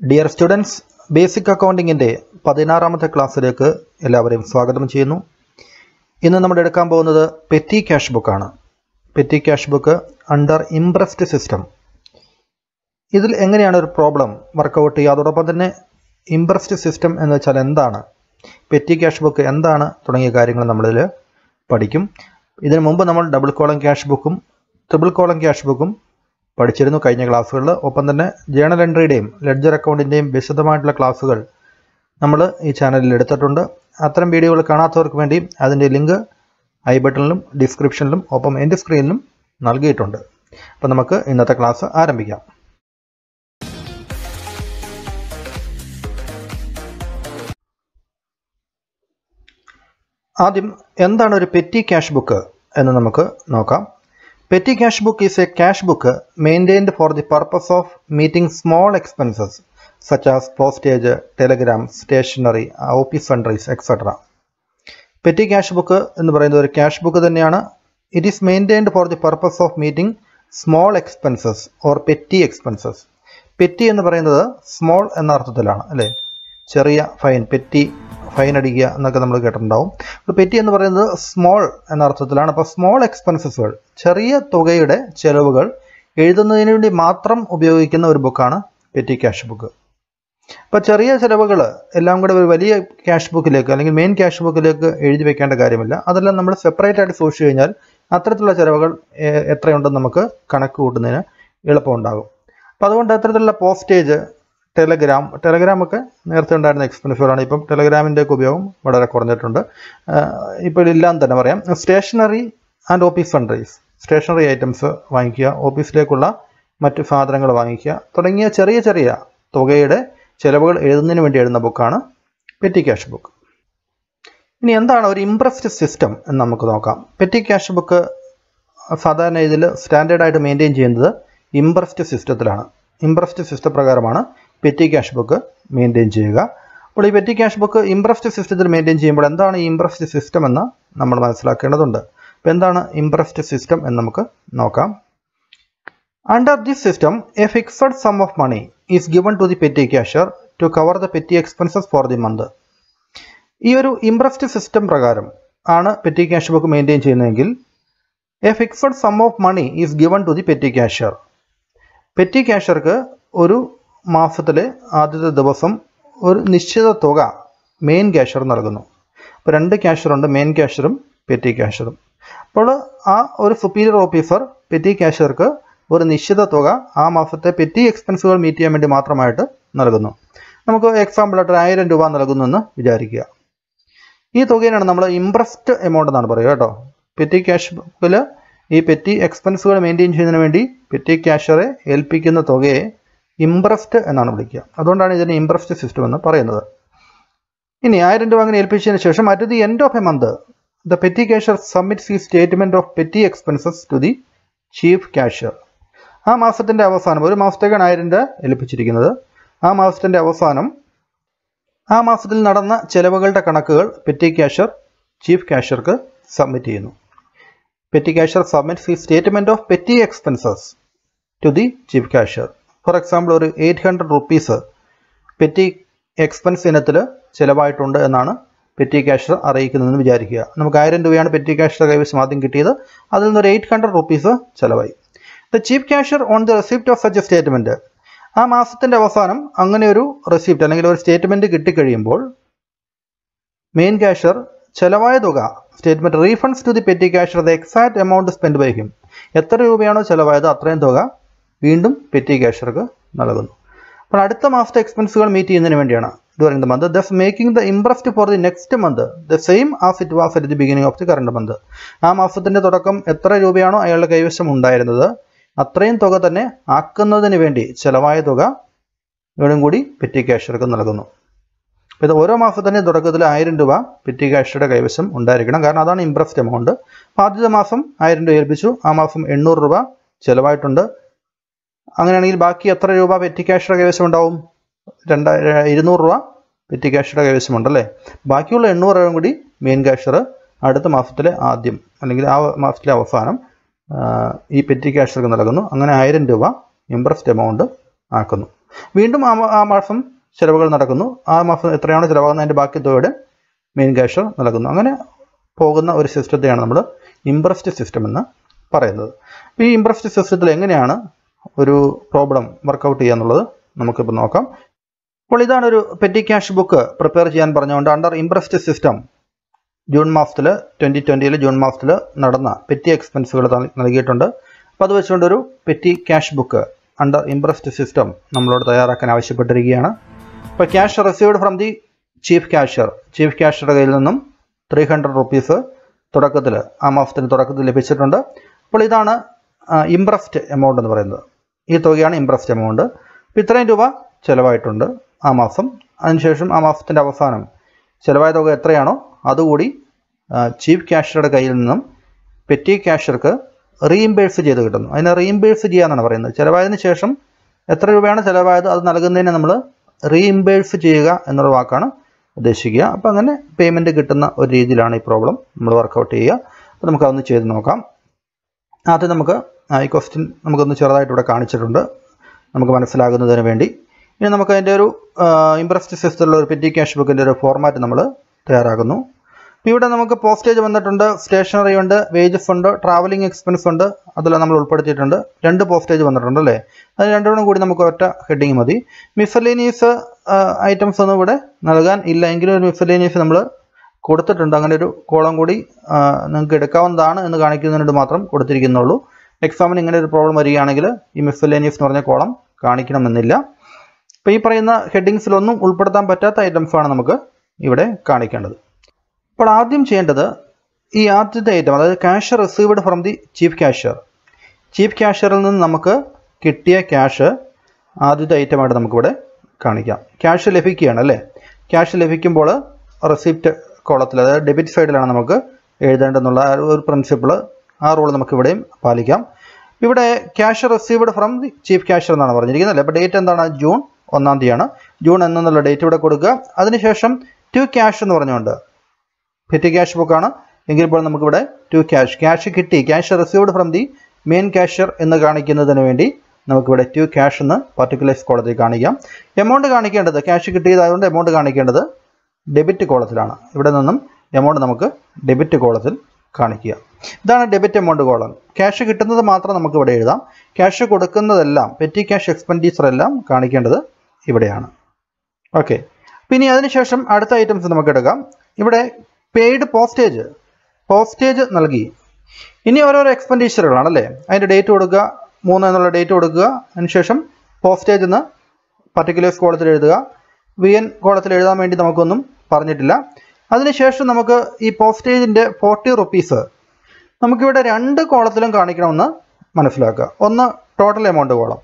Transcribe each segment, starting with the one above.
Dear students basic അക്കൗണ്ടിങ്ങിൻ്റെ പതിനാറാമത്തെ ക്ലാസ്സിലേക്ക് എല്ലാവരെയും സ്വാഗതം ചെയ്യുന്നു ഇന്ന് നമ്മൾ എടുക്കാൻ പോകുന്നത് പെറ്റി ക്യാഷ് ബുക്കാണ് petty cash book under imprest system ഇതിൽ എങ്ങനെയാണ് ഒരു പ്രോബ്ലം വർക്കൗട്ട് ചെയ്യുക അതോടൊപ്പം തന്നെ ഇംപ്രസ്ഡ് സിസ്റ്റം എന്ന് വെച്ചാൽ എന്താണ് പെറ്റി ക്യാഷ് ബുക്ക് എന്താണ് തുടങ്ങിയ കാര്യങ്ങൾ നമ്മളിൽ പഠിക്കും ഇതിനു മുമ്പ് നമ്മൾ ഡബിൾ കോളം ക്യാഷ് ബുക്കും ട്രിപ്പിൾ കോളം ക്യാഷ് ബുക്കും പഠിച്ചിരുന്നു കഴിഞ്ഞ ക്ലാസ്സുകളിൽ ഒപ്പം തന്നെ ജേണൽ എൻട്രിയുടെയും ലെഡ്ജർ അക്കൗണ്ടിൻ്റെയും വിശദമായിട്ടുള്ള ക്ലാസ്സുകൾ നമ്മൾ ഈ ചാനലിൽ എടുത്തിട്ടുണ്ട് അത്തരം വീഡിയോകൾ കാണാത്തവർക്ക് വേണ്ടി അതിൻ്റെ ലിങ്ക് ഐ ബട്ടണിലും ഡിസ്ക്രിപ്ഷനിലും ഒപ്പം എൻ്റെ സ്ക്രീനിലും നൽകിയിട്ടുണ്ട് അപ്പോൾ നമുക്ക് ഇന്നത്തെ ക്ലാസ് ആരംഭിക്കാം ആദ്യം എന്താണ് ഒരു പെറ്റി ക്യാഷ് ബുക്ക് എന്ന് നമുക്ക് നോക്കാം petty cash book is a cash book maintained for the purpose of meeting small expenses such as postage telegram stationery office sundries etcetera petty cash book എന്ന് പറയുന്നത് ഒരു ക്യാഷ് ബുക്ക് തന്നെയാണ് it is maintained for the purpose of meeting small expenses or petty expenses petty എന്ന് പറയുന്നത് small എന്ന അർത്ഥത്തിലാണ് അല്ലേ ചെറിയ ഫൈൻ പെറ്റി ഫൈൻ അടിക്കുക എന്നൊക്കെ നമ്മൾ കേട്ടിട്ടുണ്ടാവും അപ്പോൾ പെറ്റി എന്ന് പറയുന്നത് സ്മോൾ എന്ന അർത്ഥത്തിലാണ് അപ്പോൾ സ്മോൾ എക്സ്പെൻസസുകൾ ചെറിയ തുകയുടെ ചെലവുകൾ എഴുതുന്നതിന് വേണ്ടി മാത്രം ഉപയോഗിക്കുന്ന ഒരു ബുക്കാണ് പെറ്റി ക്യാഷ് ബുക്ക് അപ്പോൾ ചെറിയ ചിലവുകൾ എല്ലാം കൂടെ ഒരു വലിയ ക്യാഷ് ബുക്കിലേക്ക് അല്ലെങ്കിൽ മെയിൻ ക്യാഷ് ബുക്കിലേക്ക് എഴുതി വെക്കേണ്ട കാര്യമില്ല അതെല്ലാം നമ്മൾ സെപ്പറേറ്റ് ആയിട്ട് സൂക്ഷിച്ചു കഴിഞ്ഞാൽ അത്തരത്തിലുള്ള ചിലവുകൾ എ- എത്രയുണ്ടെന്ന് നമുക്ക് കണക്ക് കൂട്ടുന്നതിന് എളുപ്പമുണ്ടാകും അപ്പോൾ അതുകൊണ്ട് അത്തരത്തിലുള്ള പോസ്റ്റേജ് ടെലഗ്രാം ടെലഗ്രാം ഒക്കെ നേരത്തെ ഉണ്ടായിരുന്ന എക്സ്പെൻസീവാണ് ഇപ്പം ടെലഗ്രാമിൻ്റെ ഒക്കെ ഉപയോഗം വളരെ കുറഞ്ഞിട്ടുണ്ട് ഇപ്പോൾ ഇല്ലാന്ന് തന്നെ പറയാം stationery and office sundries stationery items വാങ്ങിക്കുക ഓഫീസിലേക്കുള്ള മറ്റ് സാധനങ്ങൾ വാങ്ങിക്കുക തുടങ്ങിയ ചെറിയ ചെറിയ തുകയുടെ ചിലവുകൾ എഴുതുന്നതിന് വേണ്ടി എഴുതുന്ന ബുക്കാണ് പെറ്റി ക്യാഷ് ബുക്ക് ഇനി എന്താണ് ഒരു ഇംപ്രസ്ഡ് സിസ്റ്റം എന്ന് നമുക്ക് നോക്കാം പെറ്റി ക്യാഷ് ബുക്ക് സാധാരണ ഇതിൽ സ്റ്റാൻഡേർഡായിട്ട് മെയിൻറ്റെയിൻ ചെയ്യുന്നത് ഇംപ്രസ്ഡ് സിസ്റ്റത്തിലാണ് ഇംപ്രസ്ഡ് സിസ്റ്റം പ്രകാരമാണ് പെറ്റി ക്യാഷ് ബുക്ക് മെയിൻറ്റെയിൻ ചെയ്യുക അപ്പോൾ ഈ പെറ്റി ക്യാഷ് ബുക്ക് ഇംപ്രസ്ഡ് സിസ്റ്റത്തിൽ മെയിൻറ്റെയിൻ ചെയ്യുമ്പോൾ എന്താണ് ഈ ഇംപ്രസ്ഡ് സിസ്റ്റം എന്ന് നമ്മൾ മനസ്സിലാക്കേണ്ടതുണ്ട് അപ്പോൾ എന്താണ് ഇംപ്രസ്ഡ് സിസ്റ്റം എന്ന് നമുക്ക് നോക്കാം Under this system, a fixed sum of money is given to the petty cashier to cover the petty expenses for the month. ഈ ഒരു ഇംപ്രസ്ഡ് സിസ്റ്റം പ്രകാരം ആണ് പെറ്റി ക്യാഷ് ബുക്ക് മെയിൻറ്റെയിൻ ചെയ്യുന്നതെങ്കിൽ a fixed sum of money is given to the petty cashier petty ക്യാഷ്യർക്ക് ഒരു മാസത്തിലെ ആദ്യത്തെ ദിവസം ഒരു നിശ്ചിത തുക മെയിൻ ക്യാഷ്യർ നൽകുന്നു അപ്പോൾ രണ്ട് ക്യാഷ്യറുണ്ട് മെയിൻ ക്യാഷ്യറും പെറ്റി ക്യാഷ്യറും അപ്പോൾ ആ ഒരു സുപ്പീരിയർ ഓഫീസർ പെറ്റി ക്യാഷ്യർക്ക് ഒരു നിശ്ചിത തുക ആ മാസത്തെ പെറ്റി എക്സ്പെൻസുകൾ മീറ്റ് ചെയ്യാൻ വേണ്ടി മാത്രമായിട്ട് നൽകുന്നു നമുക്ക് എക്സാമ്പിളായിട്ട് ഒരു ആയിരം രൂപ നൽകുന്നു എന്ന് വിചാരിക്കുക ഈ തുകയാണ് നമ്മൾ ഇംപ്രസ്ഡ് എമൗണ്ട് എന്നാണ് പറയുക കേട്ടോ പെറ്റി ക്യാഷ് ബുക്കിൽ ഈ പെറ്റി എക്സ്പെൻസുകൾ മെയിൻറ്റെയിൻ ചെയ്യുന്നതിന് വേണ്ടി പെറ്റി ക്യാഷറെ ഏൽപ്പിക്കുന്ന തുകയെ ഇംപ്രസ്ഡ് എന്നാണ് വിളിക്കുക അതുകൊണ്ടാണ് ഇതിനെ ഇംപ്രസ്ഡ് സിസ്റ്റം എന്ന് പറയുന്നത് ഇനി ആയിരം രൂപ അങ്ങനെ ഏൽപ്പിച്ചതിന് ശേഷം at the end of a month the petty cashier submits ഈ statement of petty expenses to the chief cashier ആ മാസത്തിന്റെ അവസാനം ഒരു മാസത്തേക്കാണ് ആയിരം രൂപ ഏൽപ്പിച്ചിരിക്കുന്നത് ആ മാസത്തിന്റെ അവസാനം ആ മാസത്തിൽ നടന്ന ചെലവുകളുടെ കണക്കുകൾ പെറ്റി ക്യാഷ്യർ ചീഫ് ക്യാഷ്യർക്ക് സബ്മിറ്റ് ചെയ്യുന്നു പെറ്റി ക്യാഷ്യർ സബ്മിറ്റ്സ് ഈ statement of petty expenses to the chief cashier for example ഒരു eight hundred rupees petty expense ഇനത്തിൽ ചിലവായിട്ടുണ്ട് എന്നാണ് പെറ്റി ക്യാഷർ അറിയിക്കുന്നതെന്ന് വിചാരിക്കുക നമുക്ക് ആയിരം രൂപയാണ് പെറ്റി ക്യാഷർ കൈവശം ആദ്യം കിട്ടിയത് അതിൽ നിന്ന് ഒരു എയ്റ്റ് ഹൺഡ്രഡ് റുപ്പീസ് ചിലവായി the chief cashier on the receipt of such statement ആ മാസത്തിന്റെ അവസാനം അങ്ങനെ ഒരു റെസിപ്റ്റ് അല്ലെങ്കിൽ ഒരു സ്റ്റേറ്റ്മെന്റ് കിട്ടിക്കഴിയുമ്പോൾ മെയിൻ ക്യാഷ്യർ ചെലവായ തുക statement refunds to the petty cashier the exact amount spend by him എത്ര രൂപയാണോ ചെലവായത് അത്രയും തുക വീണ്ടും പെറ്റി ക്യാഷ്യർക്ക് നൽകുന്നു അപ്പോൾ അടുത്ത മാസത്തെ എക്സ്പെൻസുകൾ മീറ്റ് ചെയ്യുന്നതിന് വേണ്ടിയാണ് during the month thus making the imprest for the next month the same as it was at the beginning of the current month ആ മാസത്തിന്റെ തുടക്കം എത്ര രൂപയാണോ അയാളുടെ കൈവശം ഉണ്ടായിരുന്നത് അത്രയും തുക തന്നെ ആക്കുന്നതിന് വേണ്ടി ചെലവായ തുക ഇവിടെയും കൂടി പെറ്റി ക്യാഷ്യർക്ക് നൽകുന്നു അപ്പോൾ ഇത് ഓരോ മാസത്തിന്റെ തുടക്കത്തിൽ ആയിരം രൂപ പെറ്റി ക്യാഷ്യറുടെ കൈവശം ഉണ്ടായിരിക്കണം കാരണം അതാണ് ഇംപ്രസ്ഡ് എമൗണ്ട് അപ്പോൾ ആദ്യത്തെ മാസം ആയിരം രൂപ ഏൽപ്പിച്ചു ആ മാസം എണ്ണൂറ് രൂപ ചിലവായിട്ടുണ്ട് അങ്ങനെയാണെങ്കിൽ ബാക്കി എത്ര രൂപ പെറ്റി ക്യാഷയുടെ കൈവശം ഉണ്ടാവും രണ്ടായിരം ഇരുന്നൂറ് രൂപ പെറ്റി ക്യാഷയുടെ കൈവശമുണ്ട് അല്ലേ ബാക്കിയുള്ള എണ്ണൂറ് രൂപയും കൂടി മെയിൻ ക്യാഷർ അടുത്ത മാസത്തിലെ ആദ്യം അല്ലെങ്കിൽ ആ മാസത്തിലെ അവസാനം ആ, ഈ പെറ്റി ക്യാഷർക്ക് നൽകുന്നു അങ്ങനെ ആയിരം രൂപ ഇംപ്രസ്ഡ് എമൗണ്ട് ആക്കുന്നു വീണ്ടും ആ ആ മാസം ചിലവുകൾ നടക്കുന്നു ആ മാസം എത്രയാണോ ചിലവാകുന്നതിൻ്റെ ബാക്കി തുകയുടെ മെയിൻ ക്യാഷ് നൽകുന്നു അങ്ങനെ പോകുന്ന ഒരു സിസ്റ്റത്തെയാണ് നമ്മൾ ഇംപ്രസ്ഡ് സിസ്റ്റം എന്ന് പറയുന്നത് അപ്പോൾ ഈ ഇംപ്രസ്ഡ് സിസ്റ്റത്തിൽ എങ്ങനെയാണ് ഒരു പ്രോബ്ലം വർക്കൗട്ട് ചെയ്യുക എന്നുള്ളത് നമുക്കിപ്പോൾ നോക്കാം അപ്പോൾ ഇതാണ് ഒരു പെറ്റി ക്യാഷ് ബുക്ക് പ്രിപ്പയർ ചെയ്യാൻ പറഞ്ഞുകൊണ്ട് അണ്ടർ ഇംപ്രസ്ഡ് സിസ്റ്റം ജൂൺ മാസത്തിൽ ട്വൻറ്റി ട്വൻറ്റിയിൽ ജൂൺ മാസത്തിൽ നടന്ന പെറ്റി എക്സ്പെൻസുകൾ നൽകിയിട്ടുണ്ട് അപ്പോൾ അത് വെച്ചുകൊണ്ട് ഒരു petty cash book under imprest system നമ്മളോട് തയ്യാറാക്കാൻ ആവശ്യപ്പെട്ടിരിക്കുകയാണ് അപ്പോൾ cash received from the chief cashier chief ക്യാഷ്യറുടെ കയ്യിൽ നിന്നും ത്രീ ഹൺഡ്രഡ് റുപ്പീസ് തുടക്കത്തിൽ ആ മാസത്തിന് തുടക്കത്തിൽ ലഭിച്ചിട്ടുണ്ട് അപ്പോൾ ഇതാണ് ഇംപ്രസ്ഡ് എമൗണ്ട് എന്ന് പറയുന്നത് ഈ തുകയാണ് ഇംപ്രസ്ഡ് എമൗണ്ട് അപ്പോൾ ഇത്രയും രൂപ ചിലവായിട്ടുണ്ട് ആ മാസം അതിനുശേഷം ആ മാസത്തിൻ്റെ അവസാനം ചിലവായ തുക എത്രയാണോ അതുകൂടി ചീഫ് ക്യാഷ്യറുടെ കയ്യിൽ നിന്നും പെറ്റി ക്യാഷ്യർക്ക് റീഇംബേഴ്സ് ചെയ്ത് കിട്ടുന്നു അതിനെ റീഇംബേഴ്സ് ചെയ്യാന്നാണ് പറയുന്നത് ചിലവായതിനു ശേഷം എത്ര രൂപയാണ് ചിലവായത് അത് നൽകുന്നതിന് നമ്മൾ റീഇംബേഴ്സ് ചെയ്യുക എന്നുള്ള വാക്കാണ് ഉദ്ദേശിക്കുക അപ്പോൾ അങ്ങനെ പേയ്മെൻറ്റ് കിട്ടുന്ന ഒരു രീതിയിലാണ് ഈ പ്രോബ്ലം നമ്മൾ വർക്കൗട്ട് ചെയ്യുക അപ്പോൾ നമുക്ക് അതൊന്ന് ചെയ്ത് നോക്കാം ആദ്യം നമുക്ക് ഈ ക്വസ്റ്റ്യൻ നമുക്കൊന്ന് ചെറുതായിട്ട് ഇവിടെ കാണിച്ചിട്ടുണ്ട് നമുക്ക് മനസ്സിലാകുന്നതിന് വേണ്ടി ഇനി നമുക്ക് അതിൻ്റെ ഒരു ഇംപ്രസ്ഡ് സിസ്റ്റത്തിലുള്ള ഒരു പെറ്റി ക്യാഷ് ബുക്കിൻ്റെ ഒരു ഫോർമാറ്റ് നമ്മൾ തയ്യാറാക്കുന്നു ഇവിടെ നമുക്ക് പോസ്റ്റേജ് വന്നിട്ടുണ്ട് സ്റ്റേഷനറി ഉണ്ട് വേജസ് ഉണ്ട് ട്രാവലിംഗ് എക്സ്പെൻസ് ഉണ്ട് അതെല്ലാം നമ്മൾ ഉൾപ്പെടുത്തിയിട്ടുണ്ട് രണ്ട് പോസ്റ്റേജ് വന്നിട്ടുണ്ട് അല്ലേ അത് രണ്ടും കൂടി നമുക്ക് ഒറ്റ ഹെഡിങ് മതി മിസലേനിയസ് ഐറ്റംസ് ഒന്നും ഇവിടെ നൽകാൻ ഇല്ല എങ്കിലും ഒരു മിസലേനിയസ് നമ്മൾ കൊടുത്തിട്ടുണ്ട് അങ്ങനെ ഒരു കോളം കൂടി നിങ്ങൾക്ക് എടുക്കാവുന്നതാണ് എന്ന് കാണിക്കുന്നതിനോട് മാത്രം കൊടുത്തിരിക്കുന്നുള്ളൂ എക്സാമിന് ഇങ്ങനെ ഒരു പ്രോബ്ലം വരികയാണെങ്കിൽ ഈ മിസലേനിയസ് എന്ന് പറഞ്ഞ കോളം കാണിക്കണമെന്നില്ല അപ്പോൾ ഈ പറയുന്ന ഹെഡിങ്സിലൊന്നും ഉൾപ്പെടുത്താൻ പറ്റാത്ത ഐറ്റംസാണ് നമുക്ക് ഇവിടെ കാണിക്കേണ്ടത് അപ്പോൾ ആദ്യം ചെയ്യേണ്ടത് ഈ ആദ്യത്തെ ഐറ്റം അതായത് cash received from the chief cashier chief ക്യാഷ്യറിൽ നിന്ന് നമുക്ക് കിട്ടിയ ക്യാഷ് ആദ്യത്തെ ഐറ്റമായിട്ട് നമുക്കിവിടെ കാണിക്കാം ക്യാഷ് ലഭിക്കുകയാണ് അല്ലേ ക്യാഷ് ലഭിക്കുമ്പോൾ റെസിപ്റ്റ് കോളത്തിൽ അതായത് ഡെബിറ്റ് സൈഡിലാണ് നമുക്ക് എഴുതേണ്ടെന്നുള്ള ഒരു പ്രിൻസിപ്പിൾ ആ റൂൾ നമുക്ക് ഇവിടെയും പാലിക്കാം ഇവിടെ cash received from the chief cashier എന്നാണ് പറഞ്ഞിരിക്കുന്നത് അല്ലേ അപ്പോൾ ഡേറ്റ് എന്താണ് ജൂൺ ഒന്നാം തീയതിയാണ് ജൂൺ എന്നുള്ള ഡേറ്റ് ഇവിടെ കൊടുക്കുക അതിനുശേഷം ടു ക്യാഷ് എന്ന് പറഞ്ഞുകൊണ്ട് പെറ്റി ക്യാഷ് ബുക്കാണ് എങ്കിൽ ഇപ്പോൾ നമുക്കിവിടെ ടു ക്യാഷ് ക്യാഷ് കിട്ടി cash received from the main cashier എന്ന് കാണിക്കുന്നതിന് വേണ്ടി നമുക്കിവിടെ ടു ക്യാഷ് എന്ന് പർട്ടിക്കുലേഴ്സ് കോളത്തിൽ കാണിക്കാം എമൗണ്ട് കാണിക്കേണ്ടത് ക്യാഷ് കിട്ടിയതായതുകൊണ്ട് എമൗണ്ട് കാണിക്കേണ്ടത് ഡെബിറ്റ് കോളത്തിലാണ് ഇവിടെ നിന്നും എമൗണ്ട് നമുക്ക് ഡെബിറ്റ് കോളത്തിൽ കാണിക്കുക ഇതാണ് ഡെബിറ്റ് എമൗണ്ട് കോളം ക്യാഷ് കിട്ടുന്നത് മാത്രം നമുക്ക് ഇവിടെ എഴുതാം ക്യാഷ് കൊടുക്കുന്നതെല്ലാം പെറ്റി ക്യാഷ് എക്സ്പെൻഡിച്ചർ എല്ലാം കാണിക്കേണ്ടത് ഇവിടെയാണ് ഓക്കെ പിന്നെ അതിനുശേഷം അടുത്ത ഐറ്റംസ് നമുക്ക് എടുക്കാം ഇവിടെ പെയ്ഡ് പോസ്റ്റേജ് പോസ്റ്റേജ് നൽകി ഇനി ഓരോരോ എക്സ്പെൻഡിച്ചറുകളാണ് അല്ലേ അതിൻ്റെ ഡേറ്റ് കൊടുക്കുക മൂന്ന് എന്നുള്ള ഡേറ്റ് കൊടുക്കുക അതിനുശേഷം പോസ്റ്റേജ് എന്ന് പർട്ടിക്കുലേഴ്സ് കോളത്തിൽ എഴുതുക വി എൻ കോളത്തിൽ എഴുതാൻ വേണ്ടി നമുക്കൊന്നും പറഞ്ഞിട്ടില്ല അതിനുശേഷം നമുക്ക് ഈ പോസ്റ്റേജിൻ്റെ ഫോർട്ടി റുപ്പീസ് നമുക്കിവിടെ രണ്ട് കോളത്തിലും കാണിക്കണമെന്ന് മനസ്സിലാക്കുക ഒന്ന് ടോട്ടൽ എമൗണ്ട് കോളം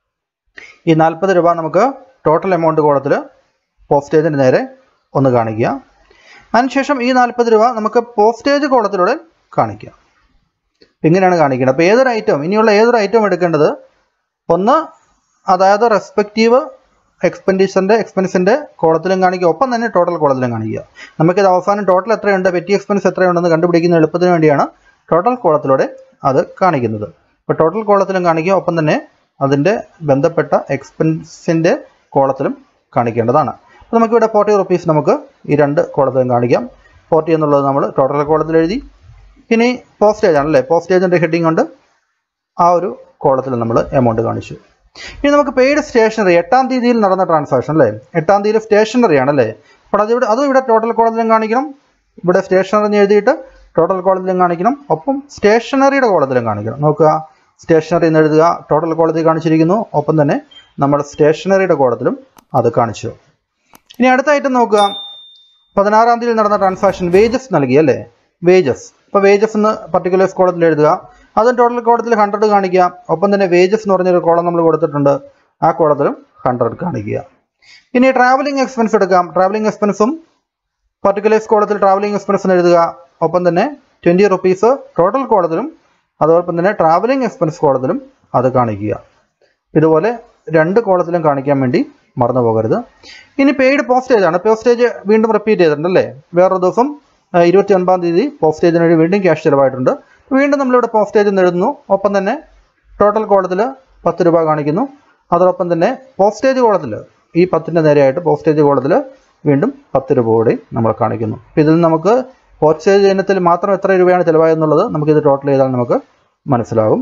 ഈ നാൽപ്പത് രൂപ നമുക്ക് ടോട്ടൽ എമൗണ്ട് കോളത്തിൽ പോസ്റ്റേജിന് നേരെ ഒന്ന് കാണിക്കുക അതിനുശേഷം ഈ നാൽപ്പത് രൂപ നമുക്ക് പോസ്റ്റേജ് കോളത്തിലൂടെ കാണിക്കുക ഇങ്ങനെയാണ് കാണിക്കേണ്ടത് അപ്പോൾ ഏതൊരു ഐറ്റം ഇനിയുള്ള ഏതൊരു ഐറ്റം എടുക്കേണ്ടത് ഒന്ന് അതായത് റെസ്പെക്റ്റീവ് എക്സ്പെൻഡിച്ചറിൻ്റെ എക്സ്പെൻസിൻ്റെ കോളത്തിലും കാണിക്കുക ഒപ്പം തന്നെ ടോട്ടൽ കോളത്തിലും കാണിക്കുക നമുക്കിത് അവസാനം ടോട്ടൽ എത്രയുണ്ട് പെറ്റി എക്സ്പെൻസ് എത്രയുണ്ടെന്ന് കണ്ടുപിടിക്കുന്ന എളുപ്പത്തിന് വേണ്ടിയാണ് ടോട്ടൽ കോളത്തിലൂടെ അത് കാണിക്കുന്നത് അപ്പോൾ ടോട്ടൽ കോളത്തിലും കാണിക്കുക ഒപ്പം തന്നെ അതിൻ്റെ ബന്ധപ്പെട്ട എക്സ്പെൻസിൻ്റെ കോളത്തിലും കാണിക്കേണ്ടതാണ് അപ്പോൾ നമുക്കിവിടെ ഫോർട്ടി റുപ്പീസ് നമുക്ക് ഈ രണ്ട് കോളത്തിലും കാണിക്കാം ഫോർട്ടി എന്നുള്ളത് നമ്മൾ ടോട്ടൽ കോളത്തിൽ എഴുതി ഇനി പോസ്റ്റേജ് ആണല്ലേ പോസ്റ്റേജിൻ്റെ ഹെഡിങ് ഉണ്ട് ആ ഒരു കോളത്തിൽ നമ്മൾ എമൗണ്ട് കാണിച്ചു ഇനി നമുക്ക് പെയ്ഡ് സ്റ്റേഷനറി എട്ടാം തീയതിയിൽ നടന്ന ട്രാൻസാക്ഷൻ അല്ലേ എട്ടാം തീയതി സ്റ്റേഷനറി ആണല്ലേ അപ്പോൾ അതിവിടെ അതും ഇവിടെ ടോട്ടൽ കോളത്തിലും കാണിക്കണം ഇവിടെ സ്റ്റേഷനറി എന്ന് എഴുതിയിട്ട് ടോട്ടൽ കോളത്തിലും കാണിക്കണം ഒപ്പം സ്റ്റേഷനറിയുടെ കോളത്തിലും കാണിക്കണം നോക്കുക സ്റ്റേഷനറി എന്ന് എഴുതുക ടോട്ടൽ കോളത്തിൽ കാണിച്ചിരിക്കുന്നു ഒപ്പം തന്നെ നമ്മൾ സ്റ്റേഷനറിയുടെ കോളത്തിലും അത് കാണിച്ചു ഇനി അടുത്ത ഐറ്റം നോക്കുക പതിനാറാം തീയതി നടന്ന ട്രാൻസാക്ഷൻ വേജസ് നൽകി അല്ലേ വേജസ് ഇപ്പോൾ വേജസ് എന്ന് പർട്ടിക്കുലർ കോളത്തിൽ എഴുതുക അതും ടോട്ടൽ കോളത്തിൽ ഹൺഡ്രഡ് കാണിക്കുക ഒപ്പം തന്നെ വേജസ് എന്ന് പറഞ്ഞൊരു കോളം നമ്മൾ കൊടുത്തിട്ടുണ്ട് ആ കോളത്തിലും ഹൺഡ്രഡ് കാണിക്കുക ഇനി ട്രാവലിംഗ് എക്സ്പെൻസ് എടുക്കാം ട്രാവലിംഗ് എക്സ്പെൻസും പർട്ടിക്കുലേഴ്സ് കോളത്തിൽ ട്രാവലിംഗ് എക്സ്പെൻസ് എന്ന് എഴുതുക ഒപ്പം തന്നെ ട്വൻറ്റി റുപ്പീസ് ടോട്ടൽ കോളത്തിലും അതോടൊപ്പം തന്നെ ട്രാവലിംഗ് എക്സ്പെൻസ് കോളത്തിലും അത് കാണിക്കുക ഇതുപോലെ രണ്ട് കോളത്തിലും കാണിക്കാൻ വേണ്ടി മറന്നു പോകരുത് ഇനി പെയ്ഡ് പോസ്റ്റേജ് ആണ് പോസ്റ്റേജ് വീണ്ടും റിപ്പീറ്റ് ചെയ്തിട്ടുണ്ട് അല്ലേ വേറൊരു ദിവസം ഇരുപത്തി ഒൻപതാം തീയതി പോസ്റ്റേജിന് വേണ്ടി വീണ്ടും ക്യാഷ് ചിലവായിട്ടുണ്ട് വീണ്ടും നമ്മളിവിടെ പോസ്റ്റേജ് എന്ന് എഴുതുന്നു ഒപ്പം തന്നെ ടോട്ടൽ കോളത്തിൽ പത്ത് രൂപ കാണിക്കുന്നു അതോടൊപ്പം തന്നെ പോസ്റ്റേജ് കോളത്തിൽ ഈ പത്തിൻ്റെ നേരെയായിട്ട് പോസ്റ്റേജ് കോളത്തിൽ വീണ്ടും പത്ത് രൂപ കൂടി നമ്മൾ കാണിക്കുന്നു അപ്പോൾ ഇതിൽ നമുക്ക് പോസ്റ്റേജ് ഇനത്തിൽ മാത്രം എത്ര രൂപയാണ് ചിലവായെന്നുള്ളത് നമുക്കിത് ടോട്ടൽ ചെയ്താൽ നമുക്ക് മനസ്സിലാകും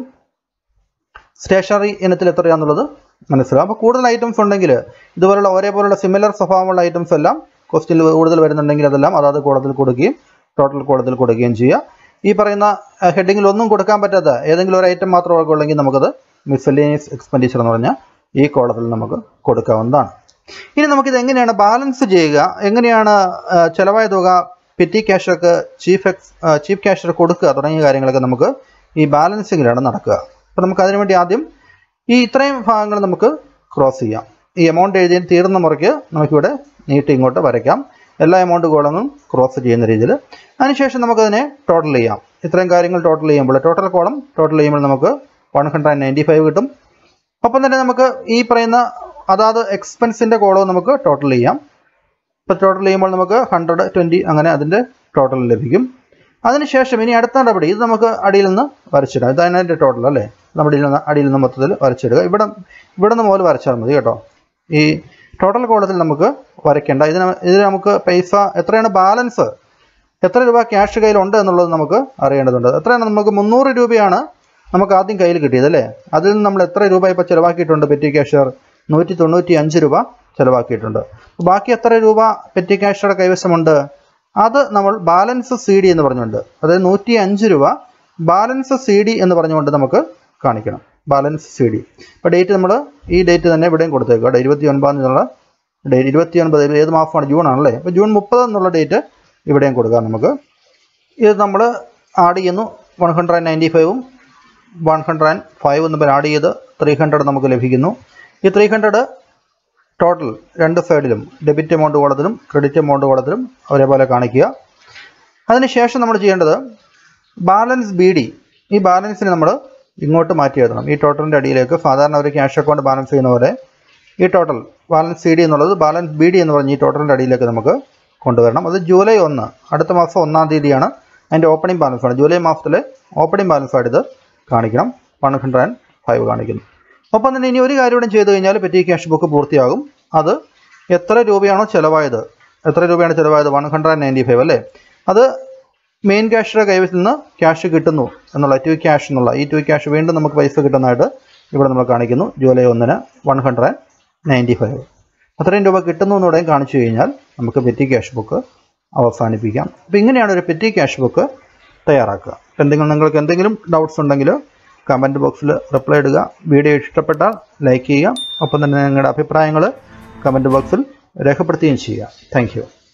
സ്റ്റേഷനറി ഇനത്തിൽ എത്രയാണെന്നുള്ളത് മനസ്സിലാവും അപ്പോൾ കൂടുതൽ ഐറ്റംസ് ഉണ്ടെങ്കിൽ ഇതുപോലുള്ള ഒരേപോലുള്ള സിമിലർ സ്വഭാവമുള്ള ഐറ്റംസ് എല്ലാം ക്വസ്റ്റ്യനിൽ കൂടുതൽ വരുന്നുണ്ടെങ്കിൽ അതെല്ലാം അതാത് കോളത്തിൽ കൊടുക്കുകയും ടോട്ടൽ കോളത്തിൽ കൊടുക്കുകയും ചെയ്യുക ഈ പറയുന്ന ഹെഡിങ്ങിൽ ഒന്നും കൊടുക്കാൻ പറ്റാത്ത ഏതെങ്കിലും ഒരു ഐറ്റം മാത്രം ഉള്ളെങ്കിൽ നമുക്കത് മിസ്സലേനിയസ് എക്സ്പെൻഡിച്ചർ എന്ന് പറഞ്ഞാൽ ഈ കോളത്തിൽ നമുക്ക് കൊടുക്കാവുന്നതാണ് ഇനി നമുക്കിത് എങ്ങനെയാണ് ബാലൻസ് ചെയ്യുക എങ്ങനെയാണ് ആ, ചെലവായ തുക പെറ്റി ക്യാഷർക്ക് ചീഫ് എക്സ് ചീഫ് ക്യാഷർ കൊടുക്കുക തുടങ്ങിയ കാര്യങ്ങളൊക്കെ നമുക്ക് ഈ ബാലൻസിങ്ങിലാണ് നടക്കുക അപ്പോൾ നമുക്ക് അതിനുവേണ്ടി ആദ്യം ഈ ഇത്രയും ഭാഗങ്ങൾ നമുക്ക് ക്രോസ് ചെയ്യാം ഈ എമൗണ്ട് എഴുതി തീർന്ന മുറയ്ക്ക് നമുക്കിവിടെ നീട്ടി ഇങ്ങോട്ട് വരയ്ക്കാം എല്ലാ എമൗണ്ട് കോളങ്ങളും ക്രോസ് ചെയ്യുന്ന രീതിയിൽ അതിനുശേഷം നമുക്കതിനെ ടോട്ടൽ ചെയ്യാം ഇത്രയും കാര്യങ്ങൾ ടോട്ടൽ ചെയ്യുമ്പോൾ ടോട്ടൽ കോളം ടോട്ടൽ ചെയ്യുമ്പോൾ നമുക്ക് വൺ ഹൺഡ്രഡ് നയൻറ്റി ഫൈവ് കിട്ടും ഒപ്പം തന്നെ നമുക്ക് ഈ പറയുന്ന അതാത് എക്സ്പെൻസിൻ്റെ കോളവും നമുക്ക് ടോട്ടൽ ചെയ്യാം ഇപ്പോൾ ടോട്ടൽ ചെയ്യുമ്പോൾ നമുക്ക് ഹൺഡ്രഡ് ട്വൻറ്റി അങ്ങനെ അതിൻ്റെ ടോട്ടൽ ലഭിക്കും അതിനുശേഷം ഇനി അടുത്ത നടപടി ഇത് നമുക്ക് അടിയിൽ നിന്ന് വരച്ചിടാം ഇതാണ് അതിൻ്റെ ടോട്ടൽ അല്ലേ നമ്മുടെ നിന്ന് അടിയിൽ നിന്ന് മൊത്തത്തിൽ വരച്ചിടുക ഇവിടെ ഇവിടെ നിന്ന് മുതൽ വരച്ചാൽ മതി കേട്ടോ ഈ ടോട്ടൽ കോളത്തിൽ നമുക്ക് വരയ്ക്കേണ്ട ഇതിന് ഇതിന് നമുക്ക് പൈസ എത്രയാണ് ബാലൻസ് എത്ര രൂപ ക്യാഷ് കയ്യിലുണ്ട് എന്നുള്ളത് നമുക്ക് അറിയേണ്ടതുണ്ട് എത്രയാണ് നമുക്ക് മുന്നൂറ് രൂപയാണ് നമുക്ക് ആദ്യം കയ്യിൽ കിട്ടിയത് അല്ലേ അതിൽ നിന്ന് നമ്മൾ എത്ര രൂപ ഇപ്പോൾ ചിലവാക്കിയിട്ടുണ്ട് പെറ്റി ക്യാഷ്യർ നൂറ്റി തൊണ്ണൂറ്റി അഞ്ച് രൂപ ചിലവാക്കിയിട്ടുണ്ട് ബാക്കി എത്ര രൂപ പെറ്റി ക്യാഷ്യറുടെ കൈവശമുണ്ട് അത് നമ്മൾ ബാലൻസ് സി ഡി എന്ന് പറഞ്ഞുകൊണ്ട് അതായത് നൂറ്റി അഞ്ച് രൂപ ബാലൻസ് സി ഡി എന്ന് പറഞ്ഞുകൊണ്ട് നമുക്ക് കാണിക്കണം ബാലൻസ് സി ഡി അപ്പോൾ ഡേറ്റ് നമ്മൾ ഈ ഡേറ്റ് തന്നെ ഇവിടെയും കൊടുത്തേക്കുക കേട്ടോ ഇരുപത്തി ഒൻപതാം എന്നുള്ള ഡേറ്റ് ഇരുപത്തി ഒൻപത് ഏത് മാസമാണ് ജൂൺ ആണല്ലേ അപ്പോൾ ജൂൺ മുപ്പത് എന്നുള്ള ഡേറ്റ് ഇവിടെയും കൊടുക്കാം നമുക്ക് ഇത് നമ്മൾ ആഡ് ചെയ്യുന്നു വൺ ഹൺഡ്രഡ് നയൻറ്റി ഫൈവും വൺ ഹൺഡ്രഡ് ആൻഡ് ഫൈവ് എന്ന് ആഡ് ചെയ്ത് ത്രീ ഹൺഡ്രഡ് നമുക്ക് ലഭിക്കുന്നു ഈ ത്രീ ഹൺഡ്രഡ് ടോട്ടൽ രണ്ട് സൈഡിലും ഡെബിറ്റ് എമൗണ്ട് കോളത്തിലും ക്രെഡിറ്റ് എമൗണ്ട് കോളത്തിലും ഒരേപോലെ കാണിക്കുക അതിനുശേഷം നമ്മൾ ചെയ്യേണ്ടത് ബാലൻസ് ബി ഡി ഈ ബാലൻസിനെ നമ്മൾ ഇങ്ങോട്ട് മാറ്റി എഴുതണം ഈ ടോട്ടലിൻ്റെ അടിയിലേക്ക് സാധാരണ ഒരു ക്യാഷ് അക്കൗണ്ട് ബാലൻസ് ചെയ്യുന്ന പോലെ ഈ ടോട്ടൽ ബാലൻസ് സി ഡി എന്നുള്ളത് ബാലൻസ് ബി ഡി എന്ന് പറഞ്ഞ് ഈ ടോട്ടലിൻ്റെ അടിയിലേക്ക് നമുക്ക് കൊണ്ടുവരണം അത് ജൂലൈ ഒന്ന് അടുത്ത മാസം ഒന്നാം തീയതിയാണ് അതിൻ്റെ ഓപ്പണിംഗ് ബാലൻസ് ആണ് ജൂലൈ മാസത്തിലെ ഓപ്പണിംഗ് ബാലൻസ് ആയിട്ട് ഇത് കാണിക്കണം വൺ ഹൺഡ്രഡ് ആൻഡ് ഫൈവ് കാണിക്കുന്നു ഒപ്പം തന്നെ ഇനി ഒരു കാര്യം കൂടെ ചെയ്ത് കഴിഞ്ഞാൽ പെറ്റി ക്യാഷ് ബുക്ക് പൂർത്തിയാകും അത് എത്ര രൂപയാണോ ചിലവായത് എത്ര രൂപയാണ് ചിലവായത് വൺ ഹൺഡ്രഡ് നയൻറ്റി ഫൈവ് അല്ലേ അത് മെയിൻ ക്യാഷിയുടെ കൈവശത്തിൽ നിന്ന് ക്യാഷ് കിട്ടുന്നു എന്നുള്ള ടു ക്യാഷ് എന്നുള്ള ഈ ടു ക്യാഷ് വീണ്ടും നമുക്ക് പൈസ കിട്ടുന്നതായിട്ട് ഇവിടെ നമ്മൾ കാണിക്കുന്നു ജൂലൈ ഒന്നിന് വൺ ഹൺഡ്രഡ് നയൻറ്റി ഫൈവ് അത്രയും രൂപ കിട്ടുന്നു എന്നൂടെയും കാണിച്ചു കഴിഞ്ഞാൽ നമുക്ക് പെറ്റി ക്യാഷ് ബുക്ക് അവസാനിപ്പിക്കാം അപ്പോൾ ഇങ്ങനെയാണ് ഒരു പെറ്റി ക്യാഷ് ബുക്ക് തയ്യാറാക്കുക എന്തെങ്കിലും നിങ്ങൾക്ക് എന്തെങ്കിലും ഡൗട്ട്സ് ഉണ്ടെങ്കിൽ കമൻറ്റ് ബോക്സിൽ റിപ്ലൈ ഇടുക വീഡിയോ ഇഷ്ടപ്പെട്ടാൽ ലൈക്ക് ചെയ്യുക ഒപ്പം തന്നെ നിങ്ങളുടെ അഭിപ്രായങ്ങൾ കമൻറ്റ് ബോക്സിൽ രേഖപ്പെടുത്തുകയും ചെയ്യുക താങ്ക്